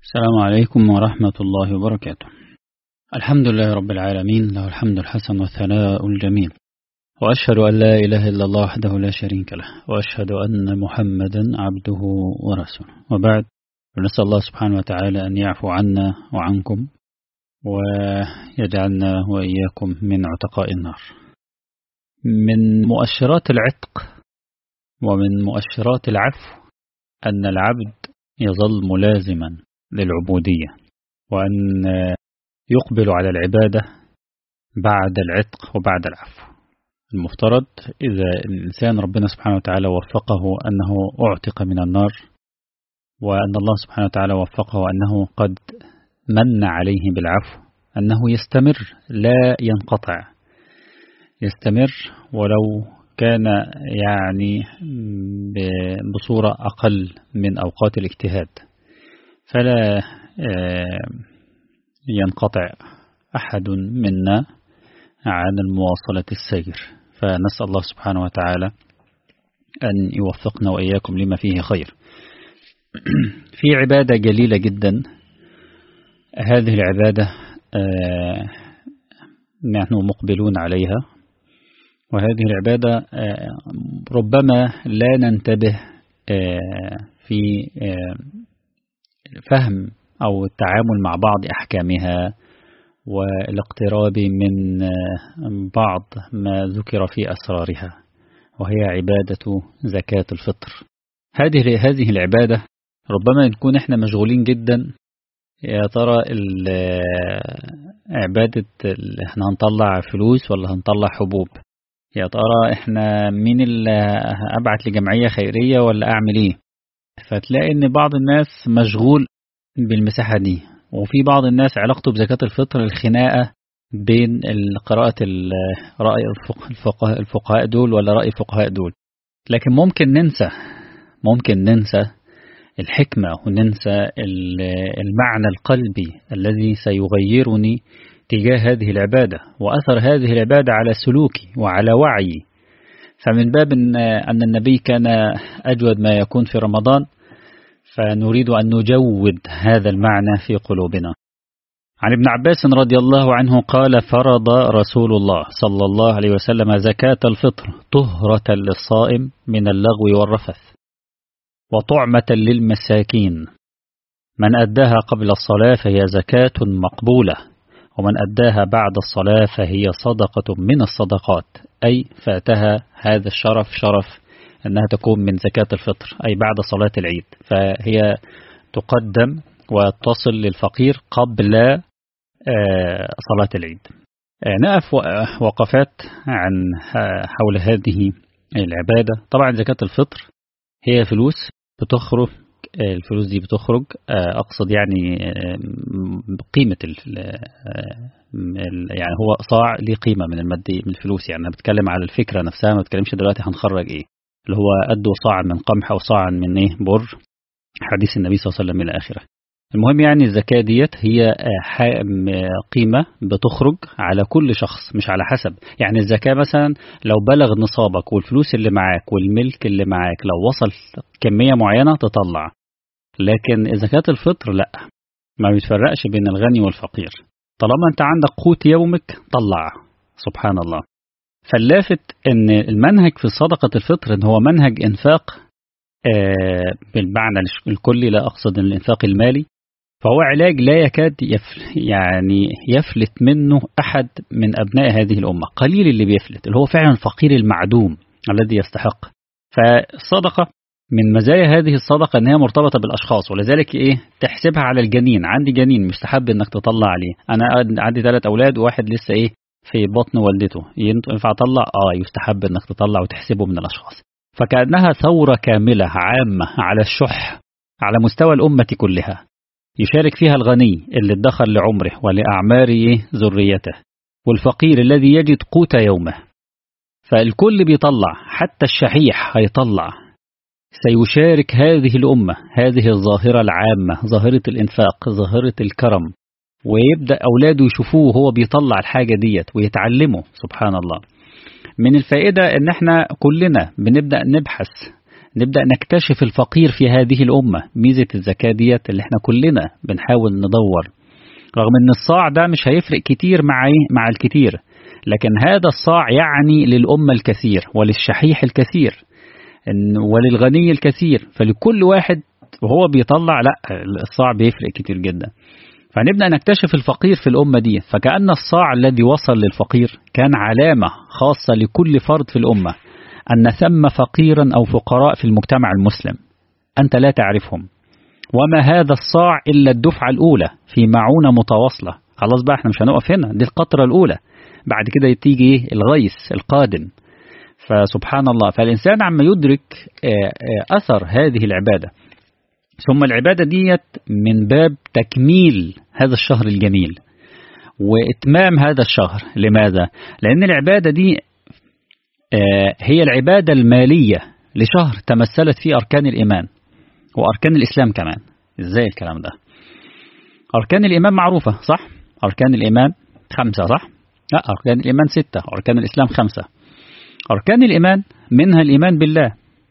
السلام عليكم ورحمة الله وبركاته الحمد لله رب العالمين له الحمد الحسن والثناء الجميل وأشهد أن لا إله إلا الله وحده لا شريك له وأشهد أن محمدا عبده ورسوله وبعد ونسأل الله سبحانه وتعالى أن يعفو عنا وعنكم ويجعلنا وإياكم من عتقاء النار من مؤشرات العتق ومن مؤشرات العفو أن العبد يظل ملازما للعبودية وأن يقبل على العبادة بعد العتق وبعد العفو المفترض إذا الإنسان ربنا سبحانه وتعالى وفقه أنه أعتق من النار وأن الله سبحانه وتعالى وفقه أنه قد من عليه بالعفو أنه يستمر لا ينقطع يستمر ولو كان يعني بصورة أقل من أوقات الاجتهاد فلا ينقطع أحد منا عن المواصلة السير فنسأل الله سبحانه وتعالى أن يوفقنا وإياكم لما فيه خير في عبادة جليلة جدا هذه العبادة نحن مقبلون عليها وهذه العبادة ربما لا ننتبه في فهم أو التعامل مع بعض أحكامها والاقتراب من بعض ما ذكر في أسرارها وهي عبادة زكاة الفطر هذه هذه العبادة ربما نكون احنا مشغولين جدا يا ترى عبادة احنا هنطلع فلوس ولا هنطلع حبوب يا ترى احنا مين اللي ابعت لجمعية خيرية ولا اعمل ايه فتلاقي ان بعض الناس مشغول بالمساحة دي وفي بعض الناس علاقته بزكاة الفطر الخناقة بين قراءة رأي الفقهاء, الفقهاء دول ولا رأي الفقهاء دول لكن ممكن ننسى ممكن ننسى الحكمة وننسى المعنى القلبي الذي سيغيرني تجاه هذه العبادة وأثر هذه العبادة على سلوكي وعلى وعيي فمن باب أن النبي كان أجود ما يكون في رمضان فنريد أن نجود هذا المعنى في قلوبنا عن ابن عباس رضي الله عنه قال فرض رسول الله صلى الله عليه وسلم زكاة الفطر طهرة للصائم من اللغو والرفث وطعمة للمساكين من أداها قبل الصلاة فهي زكاة مقبولة ومن أداها بعد الصلاة فهي صدقة من الصدقات أي فاتها هذا الشرف شرف أنها تكون من زكاة الفطر أي بعد صلاة العيد فهي تقدم وتصل للفقير قبل صلاة العيد نقف وقفات عن حول هذه العبادة طبعا زكاة الفطر هي فلوس بتخرج الفلوس دي بتخرج أقصد يعني قيمة يعني هو صاع ليه قيمة من المادي من الفلوس يعني أنا بتكلم على الفكرة نفسها ما بتكلمش دلوقتي هنخرج إيه اللي هو أدوا صاع من قمح أو صاع من إيه بر حديث النبي صلى الله عليه وسلم إلى آخره المهم يعني الزكاة ديت هي قيمة بتخرج على كل شخص مش على حسب يعني الزكاة مثلا لو بلغ نصابك والفلوس اللي معاك والملك اللي معاك لو وصل كمية معينة تطلع لكن زكاة الفطر لا ما بيتفرقش بين الغني والفقير طالما انت عندك قوت يومك طلع سبحان الله فاللافت ان المنهج في صدقة الفطر ان هو منهج انفاق آه بالمعنى الكلي لا اقصد الانفاق المالي فهو علاج لا يكاد يفل يعني يفلت منه احد من ابناء هذه الامه قليل اللي بيفلت اللي هو فعلا الفقير المعدوم الذي يستحق فالصدقه من مزايا هذه الصدقة أنها مرتبطة بالأشخاص ولذلك إيه تحسبها على الجنين عندي جنين مستحب أنك تطلع عليه أنا عندي ثلاث أولاد وواحد لسه إيه في بطن والدته ينفع أطلع آه يستحب أنك تطلع وتحسبه من الأشخاص فكأنها ثورة كاملة عامة على الشح على مستوى الأمة كلها يشارك فيها الغني اللي ادخر لعمره ولأعمار ذريته والفقير الذي يجد قوت يومه فالكل بيطلع حتى الشحيح هيطلع سيشارك هذه الأمة هذه الظاهرة العامة ظاهرة الإنفاق ظاهرة الكرم ويبدأ أولاده يشوفوه وهو بيطلع الحاجة ديت ويتعلموا سبحان الله من الفائدة ان احنا كلنا بنبدأ نبحث نبدأ نكتشف الفقير في هذه الأمة ميزة الزكاة ديت اللي احنا كلنا بنحاول ندور رغم ان الصاع ده مش هيفرق كتير مع مع الكتير لكن هذا الصاع يعني للأمة الكثير وللشحيح الكثير وللغني الكثير فلكل واحد وهو بيطلع لا الصاع بيفرق كتير جدا فنبدأ نكتشف الفقير في الأمة دي فكأن الصاع الذي وصل للفقير كان علامة خاصة لكل فرد في الأمة أن ثم فقيرا أو فقراء في المجتمع المسلم أنت لا تعرفهم وما هذا الصاع إلا الدفعة الأولى في معونة متواصلة خلاص بقى احنا مش هنقف هنا دي القطرة الأولى بعد كده تيجي الغيث القادم فسبحان الله فالإنسان عما يدرك أثر هذه العبادة ثم العبادة ديت من باب تكميل هذا الشهر الجميل وإتمام هذا الشهر لماذا؟ لأن العبادة دي هي العبادة المالية لشهر تمثلت فيه أركان الإيمان وأركان الإسلام كمان إزاي الكلام ده أركان الإيمان معروفة صح أركان الإيمان خمسة صح لا أركان الإيمان ستة أركان الإسلام خمسة أركان الإيمان منها الإيمان بالله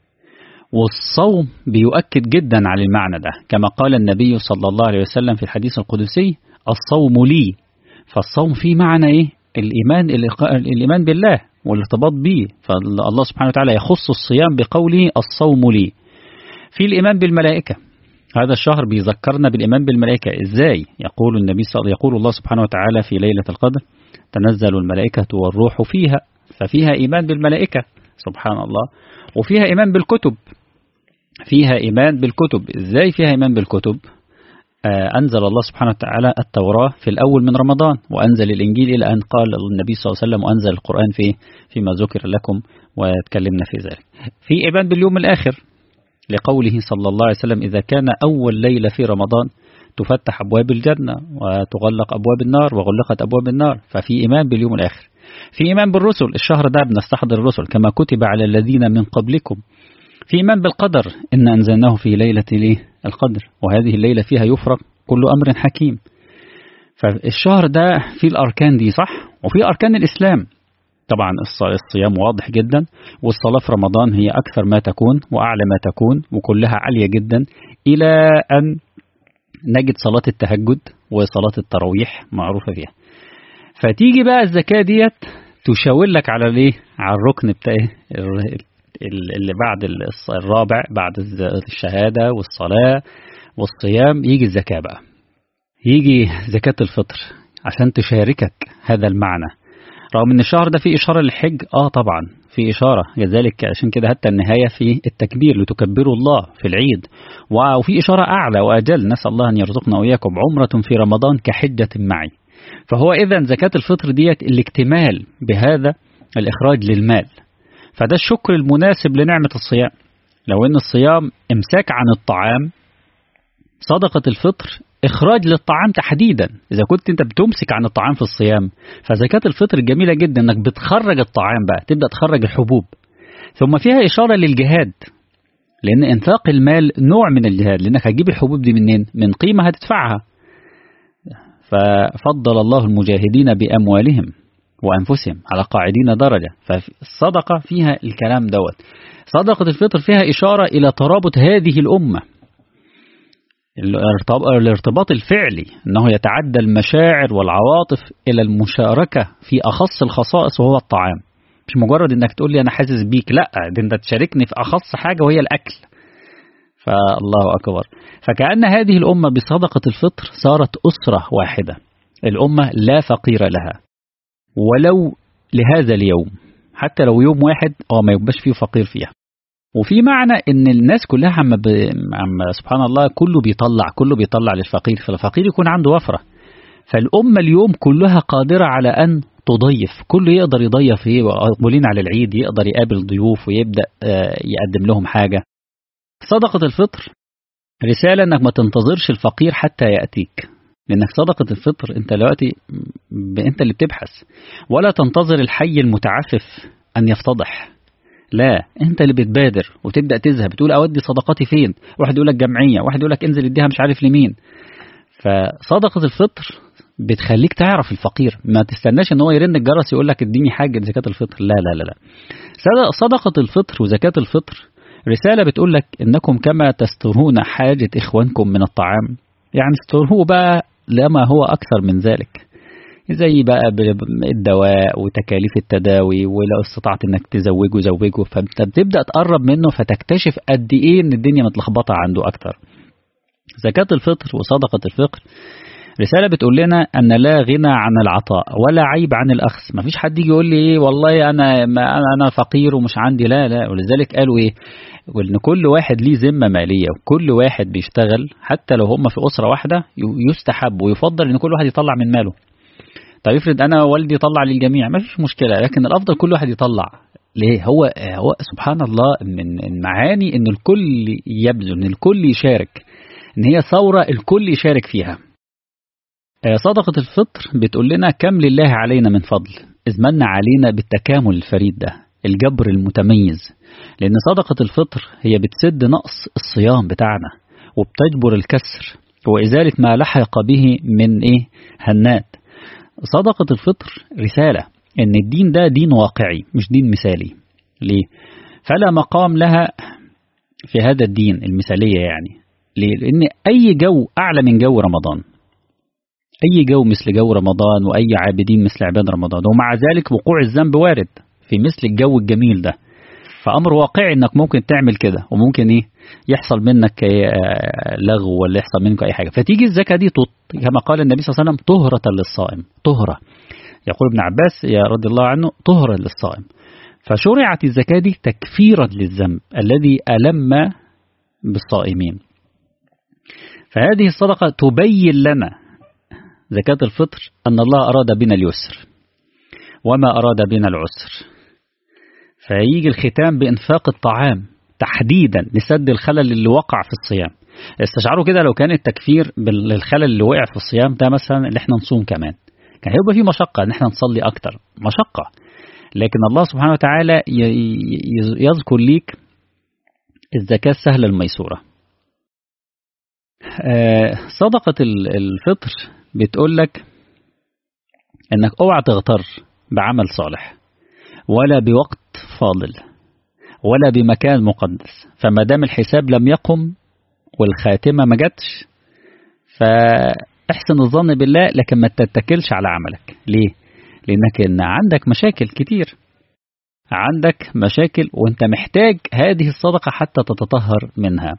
والصوم بيؤكد جدا على المعنى ده كما قال النبي صلى الله عليه وسلم في الحديث القدسي الصوم لي فالصوم فيه معنى إيه الإيمان الإيمان بالله والارتباط به فالله سبحانه وتعالى يخص الصيام بقوله الصوم لي في الإيمان بالملائكة هذا الشهر بيذكرنا بالإيمان بالملائكة إزاي يقول النبي صلى يقول الله سبحانه وتعالى في ليلة القدر تنزل الملائكة والروح فيها ففيها إيمان بالملائكة سبحان الله وفيها إيمان بالكتب فيها إيمان بالكتب إزاي فيها إيمان بالكتب آه أنزل الله سبحانه وتعالى التوراة في الأول من رمضان وأنزل الإنجيل إلى أن قال النبي صلى الله عليه وسلم وأنزل القرآن في فيما ذكر لكم وتكلمنا في ذلك في إيمان باليوم الآخر لقوله صلى الله عليه وسلم إذا كان أول ليلة في رمضان تفتح أبواب الجنة وتغلق أبواب النار وغلقت أبواب النار ففي إيمان باليوم الآخر في إيمان بالرسل الشهر ده بنستحضر الرسل كما كتب على الذين من قبلكم في إيمان بالقدر إن أنزلناه في ليلة ليه القدر وهذه الليلة فيها يفرق كل أمر حكيم فالشهر ده فيه الأركان دي صح وفي أركان الإسلام طبعا الصيام واضح جدا والصلاة في رمضان هي أكثر ما تكون وأعلى ما تكون وكلها عالية جدا إلى أن نجد صلاة التهجد وصلاة التراويح معروفة فيها فتيجي بقى الزكاة ديت تشاور لك على الايه على الركن بتاع اللي بعد الرابع بعد الشهادة والصلاة والصيام يجي الزكاة بقى يجي زكاة الفطر عشان تشاركك هذا المعنى رغم ان الشهر ده فيه إشارة للحج اه طبعا في إشارة لذلك عشان كده حتى النهاية في التكبير لتكبروا الله في العيد وفي إشارة أعلى وأجل نسأل الله أن يرزقنا وإياكم عمرة في رمضان كحجة معي فهو إذا زكاة الفطر ديت الاكتمال بهذا الإخراج للمال فده الشكر المناسب لنعمة الصيام لو أن الصيام إمساك عن الطعام صدقة الفطر إخراج للطعام تحديدا إذا كنت أنت بتمسك عن الطعام في الصيام فزكاة الفطر جميلة جدا أنك بتخرج الطعام بقى تبدأ تخرج الحبوب ثم فيها إشارة للجهاد لأن إنفاق المال نوع من الجهاد لأنك هتجيب الحبوب دي منين؟ من قيمة هتدفعها ففضل الله المجاهدين بأموالهم وأنفسهم على قاعدين درجة فالصدقة فيها الكلام دوت صدقة الفطر فيها إشارة إلى ترابط هذه الأمة الارتباط الفعلي أنه يتعدى المشاعر والعواطف إلى المشاركة في أخص الخصائص وهو الطعام مش مجرد أنك تقول لي أنا حاسس بيك لا ده أنت تشاركني في أخص حاجة وهي الأكل فالله أكبر فكأن هذه الأمة بصدقة الفطر صارت أسرة واحدة الأمة لا فقير لها ولو لهذا اليوم حتى لو يوم واحد هو ما يبقاش فيه فقير فيها وفي معنى ان الناس كلها عم, ب... عم سبحان الله كله بيطلع كله بيطلع للفقير فالفقير يكون عنده وفرة فالأمة اليوم كلها قادرة على أن تضيف كله يقدر يضيف ايه مقبولين على العيد يقدر يقابل ضيوف ويبدأ يقدم لهم حاجة صدقة الفطر رسالة انك ما تنتظرش الفقير حتى يأتيك لانك صدقة الفطر انت دلوقتي انت اللي بتبحث ولا تنتظر الحي المتعفف ان يفتضح لا انت اللي بتبادر وتبدا تذهب تقول اودي صدقاتي فين واحد يقول لك جمعيه واحد يقول لك انزل اديها مش عارف لمين فصدقه الفطر بتخليك تعرف الفقير ما تستناش ان هو يرن الجرس يقول لك اديني حاجه زكاه الفطر لا لا لا لا صدقه الفطر وزكاه الفطر رسالة بتقول لك إنكم كما تسترون حاجة إخوانكم من الطعام يعني استروه بقى لما هو أكثر من ذلك زي بقى الدواء وتكاليف التداوي ولو استطعت انك تزوجه زوجه فانت بتبدا تقرب منه فتكتشف قد ايه ان الدنيا متلخبطه عنده اكتر زكاه الفطر وصدقه الفطر رسالة بتقول لنا أن لا غنى عن العطاء ولا عيب عن الأخذ ما فيش حد يجي يقول لي إيه والله أنا ما أنا فقير ومش عندي لا لا ولذلك قالوا إيه وإن كل واحد ليه ذمة مالية وكل واحد بيشتغل حتى لو هم في أسرة واحدة يستحب ويفضل إن كل واحد يطلع من ماله طيب افرض أنا والدي طلع للجميع ما فيش مشكلة لكن الأفضل كل واحد يطلع ليه هو هو سبحان الله من المعاني ان الكل يبذل ان الكل يشارك ان هي ثوره الكل يشارك فيها صدقة الفطر بتقول لنا كم لله علينا من فضل إذ من علينا بالتكامل الفريد ده الجبر المتميز لأن صدقة الفطر هي بتسد نقص الصيام بتاعنا وبتجبر الكسر وإزالة ما لحق به من إيه هنات صدقة الفطر رسالة إن الدين ده دين واقعي مش دين مثالي ليه؟ فلا مقام لها في هذا الدين المثالية يعني ليه؟ لأن أي جو أعلى من جو رمضان أي جو مثل جو رمضان وأي عابدين مثل عباد رمضان ومع ذلك وقوع الذنب وارد في مثل الجو الجميل ده فأمر واقعي إنك ممكن تعمل كده وممكن إيه يحصل منك لغو ولا يحصل منك أي حاجة فتيجي الزكاة دي كما قال النبي صلى الله عليه وسلم طهرة للصائم طهرة يقول ابن عباس يا رضي الله عنه طهرة للصائم فشرعت الزكاة دي تكفيرا للذنب الذي ألم بالصائمين فهذه الصدقة تبين لنا زكاة الفطر أن الله أراد بنا اليسر وما أراد بنا العسر فيجي الختام بإنفاق الطعام تحديدا لسد الخلل اللي وقع في الصيام استشعروا كده لو كان التكفير بالخلل اللي وقع في الصيام ده مثلا اللي احنا نصوم كمان كان هيبقى في مشقة ان احنا نصلي أكتر مشقة لكن الله سبحانه وتعالى يذكر ليك الزكاة السهلة الميسورة صدقة الفطر بتقول لك انك اوعى تغتر بعمل صالح ولا بوقت فاضل ولا بمكان مقدس فما دام الحساب لم يقم والخاتمة ما جاتش فاحسن الظن بالله لكن ما تتكلش على عملك ليه؟ لأنك إن عندك مشاكل كتير عندك مشاكل وانت محتاج هذه الصدقة حتى تتطهر منها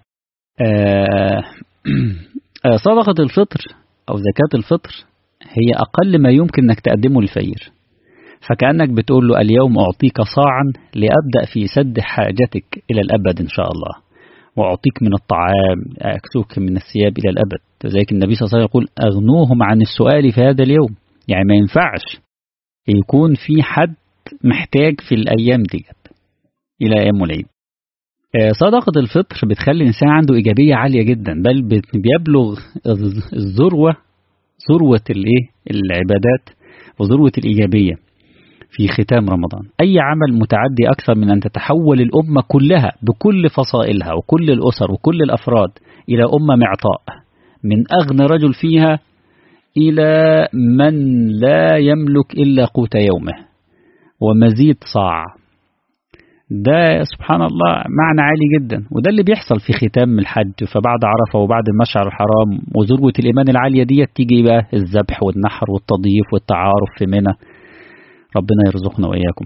صدقة الفطر أو زكاة الفطر هي أقل ما يمكن أنك تقدمه للفقير فكأنك بتقول له اليوم أعطيك صاعا لأبدأ في سد حاجتك إلى الأبد إن شاء الله وأعطيك من الطعام أكسوك من الثياب إلى الأبد لذلك النبي صلى الله عليه وسلم يقول أغنوهم عن السؤال في هذا اليوم يعني ما ينفعش يكون في حد محتاج في الأيام ديت إلى أيام العيد صدقة الفطر بتخلي الإنسان عنده إيجابية عالية جدا بل بيبلغ الذروة ذروة الإيه العبادات وذروة الإيجابية في ختام رمضان أي عمل متعدي أكثر من أن تتحول الأمة كلها بكل فصائلها وكل الأسر وكل الأفراد إلى أمة معطاء من أغنى رجل فيها إلى من لا يملك إلا قوت يومه ومزيد صاع ده سبحان الله معنى عالي جدا وده اللي بيحصل في ختام الحج فبعد عرفة وبعد المشعر الحرام وذروة الإيمان العالية ديت تيجي بقى الذبح والنحر والتضييف والتعارف في منى ربنا يرزقنا وإياكم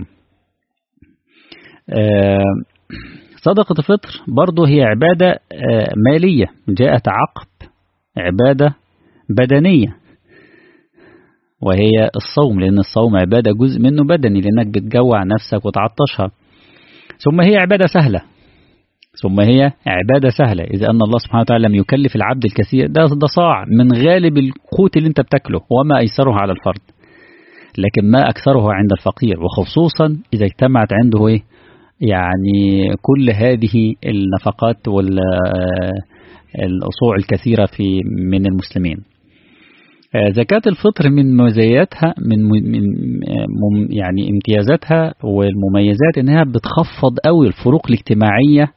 صدقة الفطر برضه هي عبادة مالية جاءت عقب عبادة بدنية وهي الصوم لأن الصوم عبادة جزء منه بدني لأنك بتجوع نفسك وتعطشها ثم هي عبادة سهلة ثم هي عبادة سهلة إذا أن الله سبحانه وتعالى لم يكلف العبد الكثير ده, ده صاع من غالب القوت اللي أنت بتاكله وما أيسره على الفرد لكن ما أكثره عند الفقير وخصوصا إذا اجتمعت عنده إيه يعني كل هذه النفقات والأصوع الكثيرة في من المسلمين زكاة الفطر من مزاياتها من, من يعني امتيازاتها والمميزات انها بتخفض قوي الفروق الاجتماعية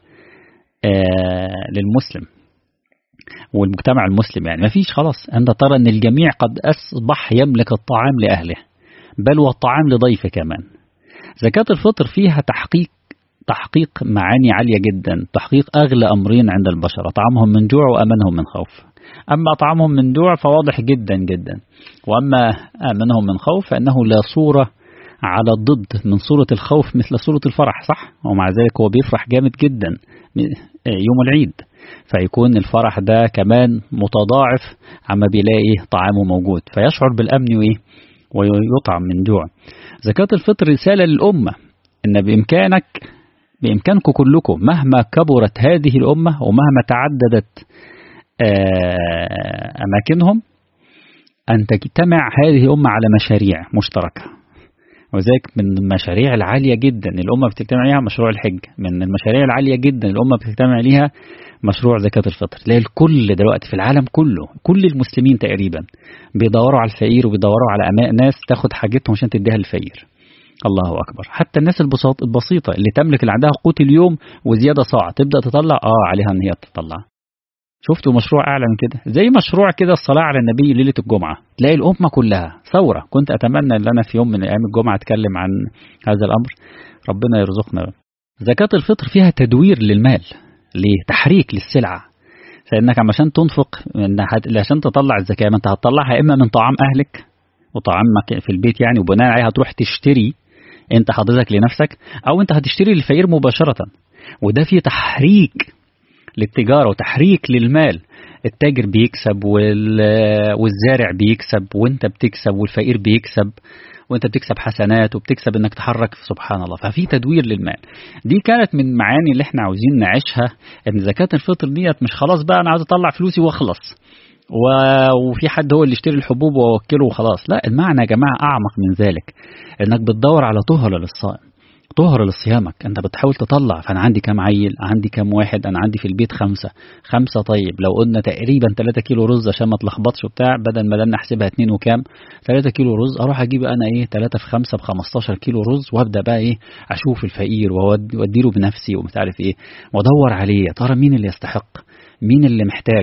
للمسلم والمجتمع المسلم يعني ما فيش خلاص انت ترى ان الجميع قد اصبح يملك الطعام لاهله بل والطعام لضيفه كمان زكاة الفطر فيها تحقيق تحقيق معاني عالية جدا تحقيق أغلى أمرين عند البشر أطعمهم من جوع وأمنهم من خوف أما أطعمهم من جوع فواضح جدا جدا وأما أمنهم من خوف فإنه لا صورة على الضد من صورة الخوف مثل صورة الفرح صح ومع ذلك هو بيفرح جامد جدا يوم العيد فيكون الفرح ده كمان متضاعف عما بيلاقي طعامه موجود فيشعر بالأمن وإيه ويطعم من جوع زكاة الفطر رسالة للأمة إن بإمكانك بإمكانكم كلكم مهما كبرت هذه الأمة ومهما تعددت أماكنهم أن تجتمع هذه الأمة على مشاريع مشتركة وذلك من المشاريع العالية جدا الأمة بتجتمع عليها مشروع الحج من المشاريع العالية جدا الأمة بتجتمع عليها مشروع زكاة الفطر لا الكل دلوقتي في العالم كله كل المسلمين تقريبا بيدوروا على الفقير وبيدوروا على أماء ناس تاخد حاجتهم عشان تديها للفقير الله أكبر حتى الناس البساط البسيطة اللي تملك اللي عندها قوت اليوم وزيادة صاع تبدأ تطلع آه عليها إن هي تطلع شفتوا مشروع أعلى من كده زي مشروع كده الصلاة على النبي ليلة الجمعة تلاقي الأمة كلها ثورة كنت أتمنى أن أنا في يوم من أيام الجمعة أتكلم عن هذا الأمر ربنا يرزقنا زكاة الفطر فيها تدوير للمال ليه تحريك للسلعة فإنك عشان تنفق عشان تطلع الزكاة ما أنت هتطلعها إما من طعام أهلك وطعامك في البيت يعني وبناء عليها هتروح تشتري أنت حضرتك لنفسك أو أنت هتشتري للفقير مباشرة وده فيه تحريك للتجارة وتحريك للمال التاجر بيكسب والزارع بيكسب وانت بتكسب والفقير بيكسب وانت بتكسب حسنات وبتكسب انك تحرك سبحان الله ففي تدوير للمال دي كانت من معاني اللي احنا عاوزين نعيشها ان زكاة الفطر ديت مش خلاص بقى انا عاوز اطلع فلوسي واخلص وفي حد هو اللي يشتري الحبوب واوكله وخلاص لا المعنى يا جماعة اعمق من ذلك انك بتدور على طهرة للصائم طهر لصيامك انت بتحاول تطلع فانا عندي كام عيل عندي كام واحد انا عندي في البيت خمسة خمسة طيب لو قلنا تقريبا 3 كيلو رز عشان ما تلخبطش وبتاع بدل ما نحسبها 2 وكام 3 كيلو رز اروح اجيب انا ايه 3 في 5 ب 15 كيلو رز وابدا بقى ايه اشوف الفقير وادي له بنفسي ومش عارف ايه وادور عليه يا ترى مين اللي يستحق مين اللي محتاج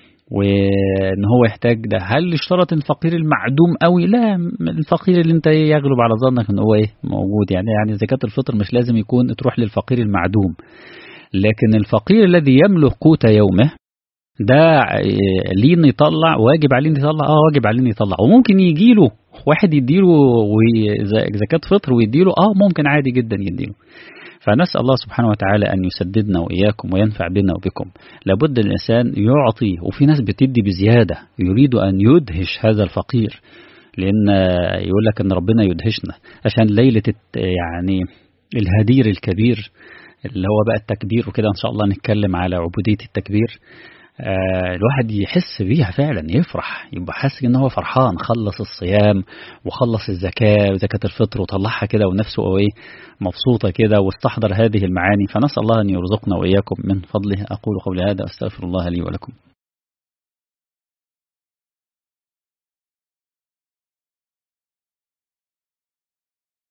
وان هو يحتاج ده هل اشترط الفقير المعدوم قوي لا الفقير اللي انت يغلب على ظنك ان هو ايه موجود يعني يعني زكاه الفطر مش لازم يكون تروح للفقير المعدوم لكن الفقير الذي يملك قوت يومه ده ليه انه يطلع واجب عليه انه يطلع اه واجب عليه انه يطلع وممكن يجي له واحد يديله زكاه فطر ويديله اه ممكن عادي جدا يديله فنسأل الله سبحانه وتعالى أن يسددنا وإياكم وينفع بنا وبكم لابد الإنسان يعطي وفي ناس بتدي بزيادة يريد أن يدهش هذا الفقير لأن يقول لك أن ربنا يدهشنا عشان ليلة يعني الهدير الكبير اللي هو بقى التكبير وكده إن شاء الله نتكلم على عبودية التكبير آه الواحد يحس بيها فعلا يفرح يبقى حاسس ان هو فرحان خلص الصيام وخلص الزكاة وزكاة الفطر وطلعها كده ونفسه ايه مبسوطة كده واستحضر هذه المعاني فنسأل الله أن يرزقنا وإياكم من فضله أقول قولي هذا أستغفر الله لي ولكم